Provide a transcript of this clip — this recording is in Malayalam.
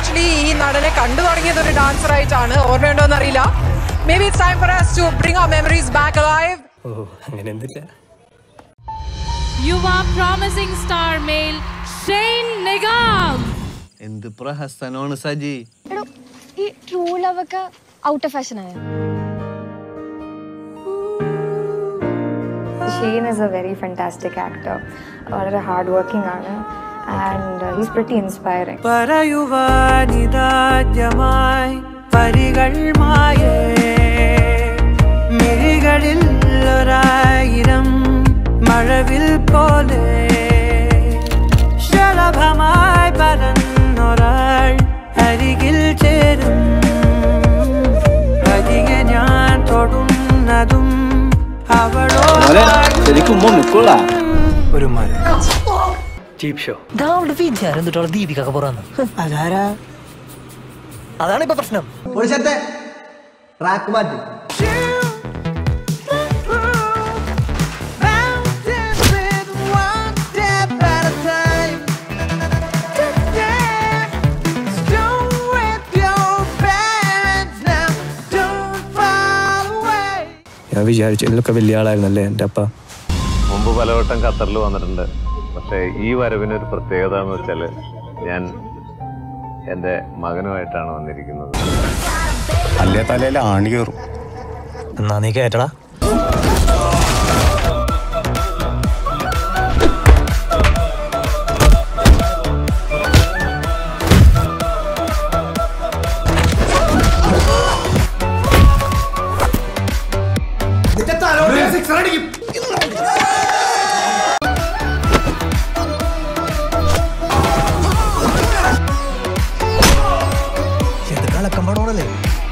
ആക്ച്വലി ഈ നടനെ കണ്ടു തുടങ്ങിയത് ഒരു ഡാൻസർ ആയിട്ടാണ് ഓർമ്മയുണ്ടോ എന്നറിയില്ല may be it's time for us to bring our memories back alive ഓ അങ്ങനെ എന്തില്ല യുവ promising star male Shane Nigam എന്ത് പ്രഹസനമാണ് സജി എടോ ഈ ട്രൂ ലവ് ഒക്കെ ഔട്ട് ഓഫ് ഫാഷൻ ആയോ Shane is a very fantastic actor വളരെ ഹാർഡ് വർക്കിംഗ് ആണ് ആൻഡ് ഹീസ് പ്രിറ്റി ഇൻസ്പയറിംഗ് പറയുവാനിതാദ്യമായി വരികൾ മായേ മിഴികളിൽ ഒരായിരം മഴവിൽ പോലെ ശലഭമായി പരന്നൊരാൾ അരികിൽ ചേരും അരികെ ഞാൻ തൊടുന്നതും അവളോ ശരിക്കും മുക്കുള്ള ഒരു മരം ചീപ് ഷോ ദീപിക്കൊക്കെ പുറന്നു അതാരാ അതാണ് ഇപ്പൊ പ്രശ്നം ഞാൻ വിചാരിച്ചു ഇതിലൊക്കെ വലിയ ആളായിരുന്നല്ലേ എൻ്റെ അപ്പ മുമ്പ് പലവട്ടം ഖത്തറിൽ വന്നിട്ടുണ്ട് പക്ഷേ ഈ വരവിനൊരു പ്രത്യേകത എന്ന് വെച്ചാൽ ഞാൻ എൻ്റെ മകനുമായിട്ടാണ് വന്നിരിക്കുന്നത് അല്ലേ തലയിൽ ആണി കയറും എന്നാ നീ കേട്ടടാ ഇത് കളക്കം പടമാണല്ലേ